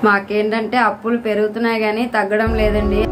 మాకేంటంటే అప్పులు పెరుగుతున్నాయి కానీ తగ్గడం లేదండి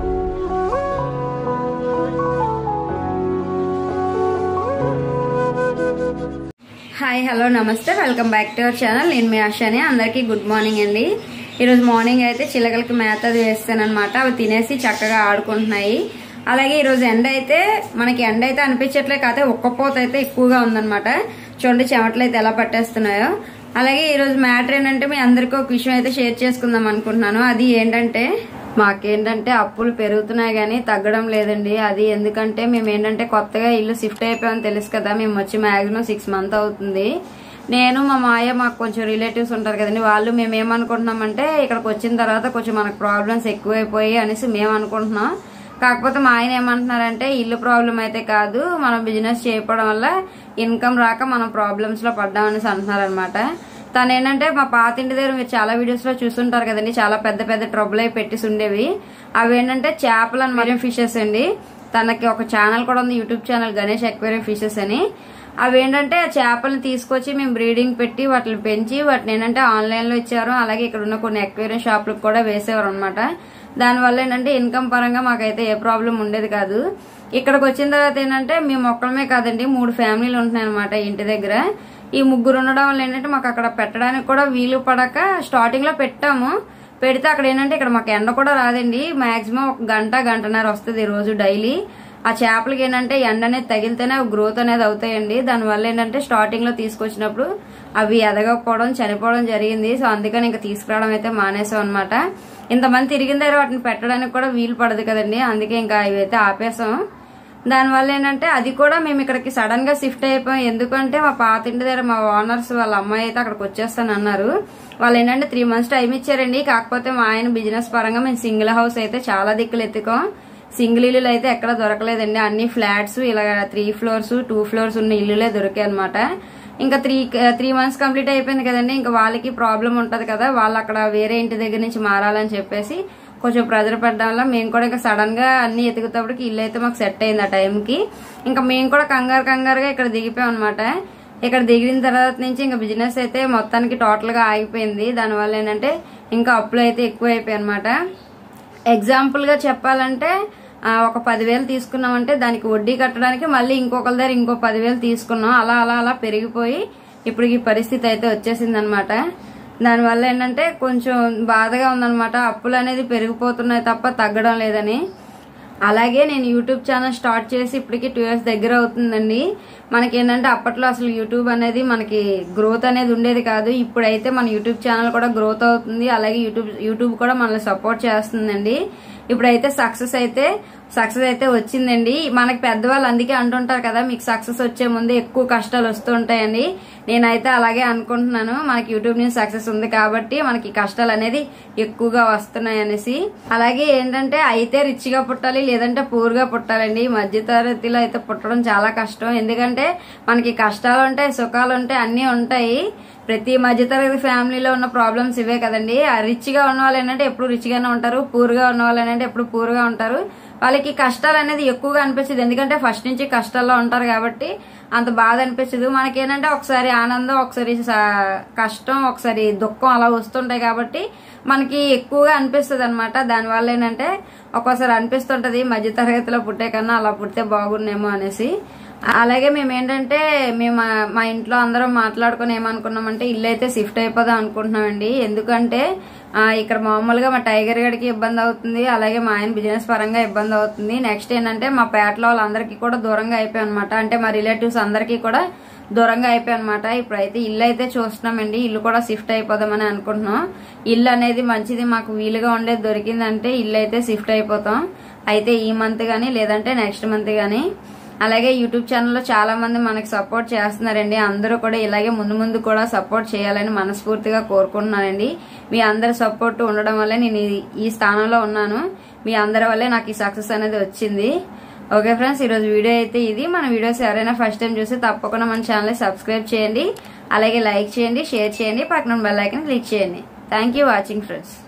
హాయ్ హలో నమస్తే welcome back to our channel నేను మీ ఆశాని అందరికీ గుడ్ మార్నింగ్ అండి ఈరోజు మార్నింగ్ అయితే చిలకలకి మేత అది వేస్తానమాట అవి తినేసి చక్కగా ఆడుకుంటున్నాయి అలాగే ఈరోజు ఎండ అయితే మనకి ఎండ అయితే అనిపించట్లే కాకపోతే ఒక్కపోత అయితే ఎక్కువగా ఉందన్నమాట చూడండి చెమటలు అయితే ఎలా పట్టేస్తున్నాయో అలాగే ఈరోజు మ్యాటర్ ఏంటంటే మీ అందరికీ ఒక విషయం అయితే షేర్ చేసుకుందాం అనుకుంటున్నాను అది ఏంటంటే మాకేంటంటే అప్పులు పెరుగుతున్నాయి కానీ తగ్గడం లేదండి అది ఎందుకంటే మేము ఏంటంటే కొత్తగా ఇల్లు షిఫ్ట్ అయిపోయామని తెలుసు కదా మేము వచ్చి మాక్సిమం సిక్స్ మంత్ అవుతుంది నేను మా మాయ మాకు కొంచెం రిలేటివ్స్ ఉంటారు కదండి వాళ్ళు మేము ఏమనుకుంటున్నామంటే ఇక్కడికి వచ్చిన తర్వాత కొంచెం మనకు ప్రాబ్లమ్స్ ఎక్కువైపోయి అనేసి మేము అనుకుంటున్నాం కాకపోతే మా ఆయన ఏమంటున్నారంటే ఇల్లు ప్రాబ్లం అయితే కాదు మనం బిజినెస్ చేయకపోవడం వల్ల ఇన్కమ్ రాక మనం ప్రాబ్లమ్స్ లో పడ్డామనేసి అంటున్నారనమాట తను ఏంటంటే మా పాత ఇంటి దగ్గర మీరు చాలా వీడియోస్ లో చూస్తుంటారు కదండి చాలా పెద్ద పెద్ద ట్రబుల్ అయి పెట్టేసి ఉండేవి అవి ఏంటంటే చేపలు అని మరియు ఫిషెస్ అండి తనకి ఒక ఛానల్ కూడా ఉంది YouTube channel Ganesh aquarium fishes అని అవి ఏంటంటే ఆ చేపలను తీసుకొచ్చి మేము బ్రీడింగ్ పెట్టి వాటిని పెంచి వాటిని ఏంటంటే ఆన్లైన్ లో ఇచ్చారు అలాగే ఇక్కడ ఉన్న కొన్ని ఎక్వేరియం షాపులకు కూడా వేసేవారు అనమాట దానివల్ల ఏంటంటే ఇన్కమ్ పరంగా మాకైతే ఏ ప్రాబ్లం ఉండేది కాదు ఇక్కడికి వచ్చిన తర్వాత ఏంటంటే మేము ఒక్కడమే కాదండి మూడు ఫ్యామిలీలు ఉంటున్నాయి అనమాట ఇంటి దగ్గర ఈ ముగ్గురు ఉండడం వల్ల ఏంటంటే మాకు అక్కడ పెట్టడానికి కూడా వీలు పడక స్టార్టింగ్ లో పెట్టాము పెడితే అక్కడ ఏంటంటే ఇక్కడ మాకు ఎండ కూడా రాదండి మాక్సిమం ఒక గంట గంటన్నర వస్తుంది రోజు డైలీ ఆ చేపలకి ఏంటంటే ఎండ అనేది తగిలితేనే అవి గ్రోత్ అనేది అవుతాయండి దానివల్ల ఏంటంటే స్టార్టింగ్ లో తీసుకొచ్చినప్పుడు అవి ఎదగకపోవడం చనిపోవడం జరిగింది సో అందుకని ఇంకా తీసుకురావడం అయితే మానేసాం అనమాట ఇంతమంది తిరిగిన దగ్గర వాటిని పెట్టడానికి కూడా వీలు పడదు కదండి అందుకే ఇంకా ఇవి అయితే ఆపేసాం దానివల్ల ఏంటంటే అది కూడా మేము ఇక్కడికి సడన్ గా షిఫ్ట్ అయిపోయాం ఎందుకంటే మా పాత ఇంటి దగ్గర మా ఓనర్స్ వాళ్ళ అమ్మాయి అయితే అక్కడికి వచ్చేస్తాను అన్నారు వాళ్ళు ఏంటంటే త్రీ మంత్స్ టైం ఇచ్చారండి కాకపోతే మా ఆయన బిజినెస్ పరంగా మేము సింగిల్ హౌస్ అయితే చాలా దిక్కులు ఎత్తుకోం సింగిల్ ఇల్లులు అయితే ఎక్కడ దొరకలేదండి అన్ని ఫ్లాట్స్ ఇలా త్రీ ఫ్లోర్స్ టూ ఫ్లోర్స్ ఉన్న ఇల్లులే దొరికాయి అనమాట ఇంకా త్రీ త్రీ మంత్స్ కంప్లీట్ అయిపోయింది కదండి ఇంకా వాళ్ళకి ప్రాబ్లం ఉంటది కదా వాళ్ళు అక్కడ వేరే ఇంటి దగ్గర నుంచి మారాలని చెప్పేసి కొంచెం ప్రెజర్ పడడం వల్ల మేము కూడా ఇంకా సడన్ గా అన్ని ఎతుకుతప్పటికి ఇల్లు అయితే మాకు సెట్ అయింది ఆ టైంకి ఇంకా మేము కూడా కంగారు కంగారుగా ఇక్కడ దిగిపోయాం అనమాట ఇక్కడ దిగిన తర్వాత నుంచి ఇంకా బిజినెస్ అయితే మొత్తానికి టోటల్ గా ఆగిపోయింది దానివల్ల ఏంటంటే ఇంకా అప్పులు అయితే ఎక్కువ అయిపోయాయి అనమాట ఎగ్జాంపుల్ గా చెప్పాలంటే ఆ, ఒక పదివేలు తీసుకున్నామంటే దానికి వడ్డీ కట్టడానికి మళ్ళీ ఇంకొకరి దగ్గర ఇంకో పదివేలు తీసుకున్నాం అలా అలా అలా పెరిగిపోయి ఇప్పుడు ఈ పరిస్థితి అయితే వచ్చేసింది అనమాట దానివల్ల ఏంటంటే కొంచెం బాధగా ఉందన్నమాట అప్పులు అనేది పెరిగిపోతున్నాయి తప్ప తగ్గడం లేదని అలాగే నేను యూట్యూబ్ ఛానల్ స్టార్ట్ చేసి ఇప్పటికి టూ ఇయర్స్ దగ్గర అవుతుందండి మనకి ఏంటంటే అప్పట్లో అసలు యూట్యూబ్ అనేది మనకి గ్రోత్ అనేది ఉండేది కాదు ఇప్పుడైతే మన యూట్యూబ్ ఛానల్ కూడా గ్రోత్ అవుతుంది అలాగే యూట్యూబ్ యూట్యూబ్ కూడా మనల్ని సపోర్ట్ చేస్తుందండి ఇప్పుడైతే సక్సెస్ అయితే సక్సెస్ అయితే వచ్చిందండి మనకి పెద్దవాళ్ళు అందుకే అంటుంటారు కదా మీకు సక్సెస్ వచ్చే ముందు ఎక్కువ కష్టాలు వస్తూ ఉంటాయండి నేనైతే అలాగే అనుకుంటున్నాను మనకి యూట్యూబ్ నుంచి సక్సెస్ ఉంది కాబట్టి మనకి కష్టాలు అనేది ఎక్కువగా వస్తున్నాయి అనేసి అలాగే ఏంటంటే అయితే రిచ్ గా పుట్టాలి లేదంటే పూర్ గా పుట్టాలండి ఈ మధ్య తరగతిలో అయితే పుట్టడం చాలా కష్టం ఎందుకంటే మనకి కష్టాలు ఉంటాయి సుఖాలు ఉంటాయి అన్ని ఉంటాయి ప్రతి మధ్యతరగతి ఫ్యామిలీలో ఉన్న ప్రాబ్లమ్స్ ఇవే కదండి ఆ రిచ్ గా ఉన్న వాళ్ళు ఏంటంటే ఎప్పుడు రిచ్ గానే ఉంటారు పూర్ గా ఉన్న వాళ్ళు ఏంటంటే ఎప్పుడు పూర్ గా ఉంటారు వాళ్ళకి కష్టాలు అనేది ఎక్కువగా అనిపించదు ఎందుకంటే ఫస్ట్ నుంచి కష్టాల్లో ఉంటారు కాబట్టి అంత బాధ అనిపించదు మనకేంటంటే ఒకసారి ఆనందం ఒకసారి స- కష్టం ఒకసారి దుఃఖం అలా వస్తుంటాయి కాబట్టి మనకి ఎక్కువగా అనిపిస్తుంది అనమాట దానివల్ల ఏంటంటే ఒక్కోసారి అనిపిస్తుంటది మధ్య తరగతిలో పుట్టే కన్నా అలా పుడితే బాగుండేమో అనేసి అలాగే మేము ఏంటంటే మేము ఆ- మా ఇంట్లో అందరం మాట్లాడుకుని ఏమనుకున్నామంటే ఇల్లు అయితే షిఫ్ట్ అయిపోదాం అనుకుంటున్నామండి ఎందుకంటే ఆ, ఇక్కడ మామూలుగా మా టైగర్ గడికి ఇబ్బంది అవుతుంది అలాగే మా ఆయన బిజినెస్ పరంగా ఇబ్బంది అవుతుంది నెక్స్ట్ ఏంటంటే మా పేటలో వాళ్ళందరికీ కూడా దూరంగా అయిపోయాయి అనమాట అంటే మా రిలేటివ్స్ అందరికీ కూడా దూరంగా అయిపోయాయి అనమాట ఇప్పుడైతే ఇల్లు అయితే చూస్తున్నామండి ఇల్లు కూడా షిఫ్ట్ అయిపోదామని అనుకుంటున్నాం ఇల్లు అనేది మంచిది మాకు వీలుగా ఉండేది దొరికిందంటే ఇల్లు అయితే షిఫ్ట్ అయిపోతాం అయితే ఈ మంత్ గానీ లేదంటే నెక్స్ట్ మంత్ గానీ అలాగే యూట్యూబ్ ఛానల్లో చాలా మంది మనకి సపోర్ట్ చేస్తున్నారండి అందరూ కూడా ఇలాగే ముందు ముందు కూడా సపోర్ట్ చేయాలని మనస్ఫూర్తిగా కోరుకుంటున్నానండి మీ అందరి సపోర్ట్ ఉండడం వల్లే నేను ఈ- ఈ స్థానంలో ఉన్నాను మీ అందరి వల్లే నాకు ఈ సక్సెస్ అనేది వచ్చింది ఓకే ఫ్రెండ్స్ ఈరోజు వీడియో అయితే ఇది మన వీడియోస్ ఎవరైనా ఫస్ట్ టైం చూస్తే తప్పకుండా మన ఛానల్ సబ్స్క్రైబ్ చేయండి అలాగే లైక్ చేయండి షేర్ చేయండి పక్కన బెల్ ఐకన్ క్లిక్ చేయండి థ్యాంక్ యూ వాచింగ్ ఫ్రెండ్స్